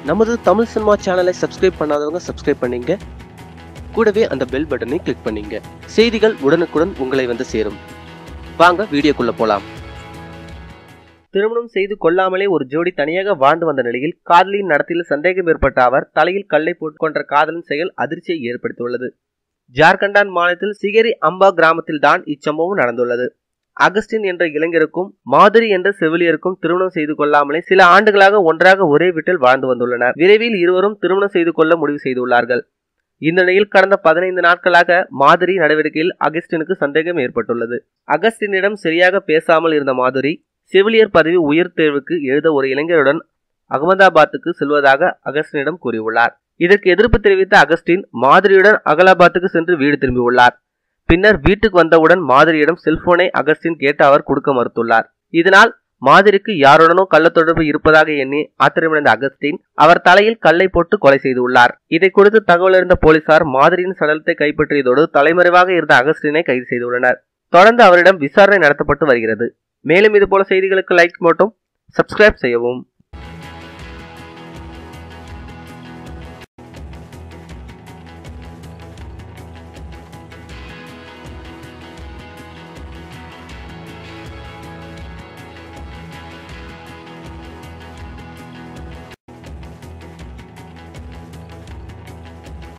நமது தமிழ் சினிமா சேனலை சப்ஸ்கிரைப் பண்ணாதவங்க சப்ஸ்கிரைப் பண்ணீங்க கூடவே அந்த பெல் பட்டனை கிளிக் பண்ணீங்க செய்திகள் உடனுக்குடன் உங்களை வந்து சேரும் வாங்க வீடியோக்குள்ள போலாம் திருமணம் செய்து கொள்ளாமலே ஒரு ஜோடி தனியாக வாழ்ந்து வந்த நிலையில் காதலின் நடத்தையில் சந்தேகம் ஏற்பட்ட அவர் தலையில் கல்லை போட்டு கொன்ற காதலின் செயல் அதிர்ச்சியை ஏற்படுத்தியுள்ளது ஜார்க்கண்டான் மாநிலத்தில் சிகரி அம்பா கிராமத்தில் தான் இச்சம்பவம் நடந்துள்ளது அகஸ்டின் என்ற இளைஞருக்கும் மாதுரி என்ற செவிலியருக்கும் திருமணம் செய்து கொள்ளாமலே சில ஆண்டுகளாக ஒன்றாக ஒரே வீட்டில் வாழ்ந்து வந்துள்ளனர் விரைவில் இருவரும் திருமணம் செய்து கொள்ள முடிவு செய்துள்ளார்கள் இந்த நிலையில் கடந்த பதினைந்து நாட்களாக மாதிரி நடவடிக்கையில் அகஸ்டினுக்கு சந்தேகம் ஏற்பட்டுள்ளது அகஸ்டினிடம் சரியாக பேசாமல் இருந்த மாதுரி செவிலியர் பதவி உயர் தேர்வுக்கு எழுத ஒரு இளைஞருடன் அகமதாபாத்துக்கு செல்வதாக அகஸ்டினிடம் கூறியுள்ளார் இதற்கு எதிர்ப்பு தெரிவித்த அகஸ்டின் மாதிரியுடன் அகலாபாத்துக்கு சென்று வீடு திரும்பியுள்ளார் பின்னர் வீட்டுக்கு வந்தவுடன் மாதிரியிடம் செல்போனை அகஸ்டின் கேட்டு அவர் கொடுக்க மறுத்துள்ளார் இதனால் மாதிரிக்கு யாருடனோ கள்ள தொடர்பு இருப்பதாக எண்ணி ஆத்திரமடைந்த அகஸ்டின் அவர் தலையில் கல்லை போட்டு கொலை செய்துள்ளார் இதை குறித்து தகவல் அறிந்த போலீசார் மாதிரியின் சடலத்தை கைப்பற்றியதோடு தலைமறைவாக இருந்த அகஸ்டினை கைது செய்துள்ளனர் தொடர்ந்து அவரிடம் விசாரணை நடத்தப்பட்டு வருகிறது மேலும் இதுபோல செய்திகளுக்கு லைக் மட்டும் சப்ஸ்கிரைப் செய்யவும்